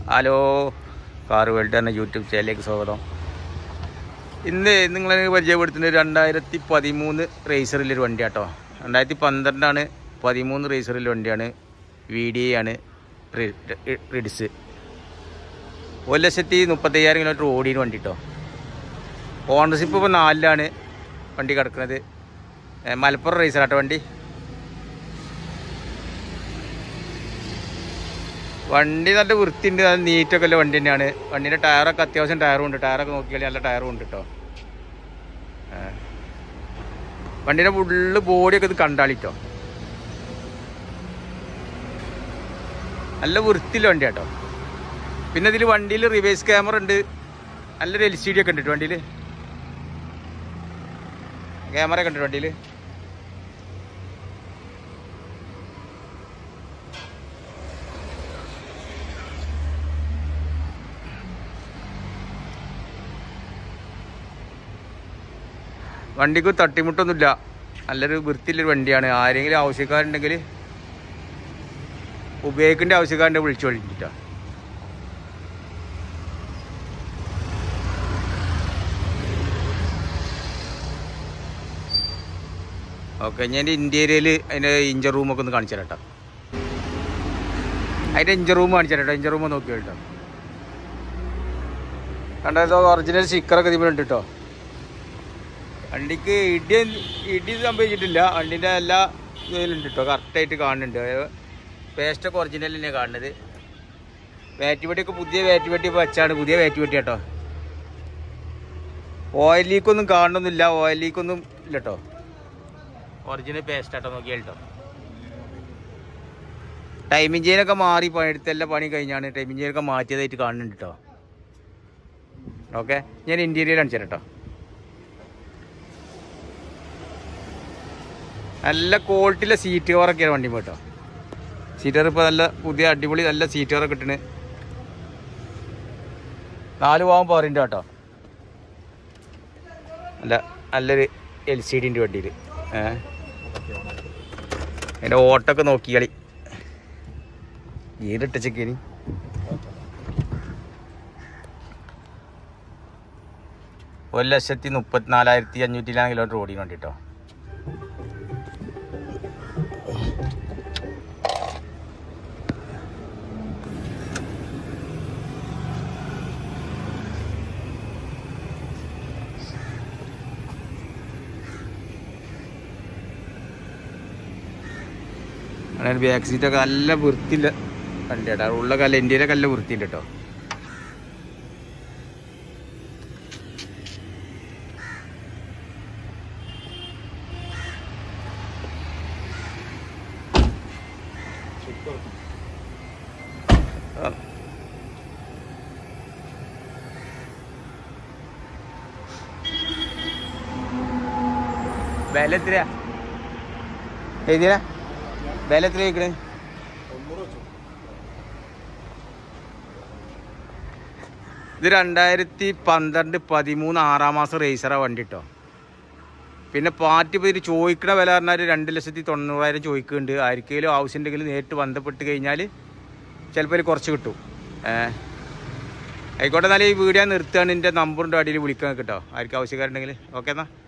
Hello car world എന്ന YouTube ചാനലിലേക്ക് സ്വാഗതം ഇന്ന് നിങ്ങളെ പരിചയപ്പെടുത്തുന്നത് രണ്ടായിരത്തി പതിമൂന്ന് റേസറിലൊരു വണ്ടി കേട്ടോ രണ്ടായിരത്തി പന്ത്രണ്ടാണ് പതിമൂന്ന് റേസറിൽ വണ്ടിയാണ് വി ഡി ആണ് റിഡിസ് ഒരു ലക്ഷത്തി മുപ്പത്തയ്യായിരം കിലോമീറ്റർ ഓടിയ വണ്ടി കേട്ടോ ഓണർഷിപ്പ് ഇപ്പോൾ നാലിലാണ് വണ്ടി കിടക്കുന്നത് ഏ, മലപ്പുറം റേസറാട്ടോ വണ്ടി വണ്ടി നല്ല വൃത്തിയുണ്ട് നല്ല നീറ്റൊക്കെ ഉള്ള വണ്ടി തന്നെയാണ് വണ്ടീൻ്റെ ടയറൊക്കെ അത്യാവശ്യം ടയറും ഉണ്ട് ടയറൊക്കെ നോക്കിയാൽ നല്ല ടയറും ഉണ്ട് കേട്ടോ വണ്ടീൻ്റെ ഫുള്ള് ബോഡിയൊക്കെ ഇത് കണ്ടാളിട്ടോ നല്ല വൃത്തിയുള്ള വണ്ടി കേട്ടോ പിന്നെ ഇതിൽ വണ്ടിയിൽ റിവേഴ്സ് ക്യാമറ ഉണ്ട് നല്ലൊരു എൽ സി ഡി ഒക്കെ ഉണ്ട് ട്ടോ വണ്ടിയിൽ ക്യാമറ ഒക്കെ ഉണ്ട് വണ്ടിയിൽ വണ്ടിക്ക് തട്ടിമുട്ടൊന്നുമില്ല നല്ലൊരു വൃത്തിയുള്ളൊരു വണ്ടിയാണ് ആരെങ്കിലും ആവശ്യക്കാരുണ്ടെങ്കിൽ ഉപയോഗിക്കേണ്ട ആവശ്യക്കാരൻ്റെ വിളിച്ചു വിളിച്ചിട്ടാ ഓക്കെ ഞാൻ ഇന്ത്യയിൽ അതിൻ്റെ ഇഞ്ചർ റൂമൊക്കെ ഒന്ന് കാണിച്ചു തരാം കേട്ടോ അതിൻ്റെ ഇഞ്ചർ റൂം കാണിച്ചു തരാം കേട്ടോ ഇഞ്ചർ റൂം നോക്കി കേട്ടോ കണ്ടോ ഒറിജിനൽ സ്റ്റിക്കറൊക്കെ ഇതിലുണ്ട് കേട്ടോ വണ്ടിക്ക് ഇടി ഇടി സംഭവിച്ചിട്ടില്ല വണ്ടിൻ്റെ എല്ലാ ഇതിലുണ്ട് കേട്ടോ കറക്റ്റായിട്ട് കാണുന്നുണ്ട് പേസ്റ്റൊക്കെ ഒറിജിനൽ തന്നെ കാണുന്നത് ബാറ്റ് പെട്ടിയൊക്കെ പുതിയ ബാറ്റ് പെട്ടി ഇപ്പോൾ വെച്ചാണ് പുതിയ ബാറ്റ് പെട്ടി കേട്ടോ ഓയിൽ ലീക്കൊന്നും കാണുന്നൊന്നുമില്ല ഓയിൽ ലീക്കൊന്നും ഇല്ല കേട്ടോ ഒറിജിനൽ പേസ്റ്റ് ആട്ടോ നോക്കിയാൽ കേട്ടോ ടൈമിംഗ് ചെയിനൊക്കെ മാറി പണിയെടുത്ത എല്ലാ പണി കഴിഞ്ഞാണ് ടൈമിംഗ് ചെയിനൊക്കെ മാറ്റിയതായിട്ട് കാണുന്നുണ്ട് കേട്ടോ ഓക്കെ ഞാൻ ഇൻറ്റീരിയർ കാണിച്ചു തരാം കേട്ടോ നല്ല ക്വാളിറ്റിയിലെ സീറ്റ് കവറൊക്കെയാണ് വണ്ടി കേട്ടോ സീറ്റ് കവർ ഇപ്പോൾ നല്ല പുതിയ അടിപൊളി നല്ല സീറ്റ് കവറൊക്കെ കിട്ടണ് നാല് പോകാൻ പോറിൻ്റെ കേട്ടോ നല്ല നല്ലൊരു എൽ സി ഡിൻ്റെ വണ്ടിയിൽ ഏ അതിൻ്റെ ഓട്ടൊക്കെ നോക്കിയാളി ഏതിട്ട ചെക്കേനി ഒരു ലക്ഷത്തി മുപ്പത്തിനാലായിരത്തി അഞ്ഞൂറ്റിലാണ് കിലോമീറ്റർ ഓടിയ വണ്ടി കേട്ടോ അങ്ങനെ ബാക്ക് സീറ്റൊക്കെ നല്ല വൃത്തിയില്ല വണ്ടി കേട്ടോ ഉള്ള കല്ല ഇന്ത്യയിലൊക്കെ നല്ല വൃത്തിയുണ്ട് കേട്ടോ ആ. വില എത്രയാ എഴുതിയാ വില എത്ര ചോദിക്കണേ ഇത് രണ്ടായിരത്തി പന്ത്രണ്ട് പതിമൂന്ന് ആറാം മാസം റേസറാ വണ്ടി കേട്ടോ പിന്നെ പാർട്ടി ഇപ്പോൾ ഇത് ചോദിക്കണ വില പറഞ്ഞാൽ രണ്ട് ലക്ഷത്തി തൊണ്ണൂറായിരം ചോദിക്കുന്നുണ്ട് ആർക്കെങ്കിലും ആവശ്യമുണ്ടെങ്കിൽ നേരിട്ട് ബന്ധപ്പെട്ട് കഴിഞ്ഞാൽ ചിലപ്പോൾ കുറച്ച് കിട്ടും ഏഹ് ആയിക്കോട്ടെ എന്നാലും ഈ വീഡിയോ നിർത്തുകയാണ് എൻ്റെ നമ്പറിൻ്റെ അടിയിൽ വിളിക്കാൻ കേട്ടോ ആർക്കും ആവശ്യക്കാരുണ്ടെങ്കിൽ ഓക്കെ എന്നാൽ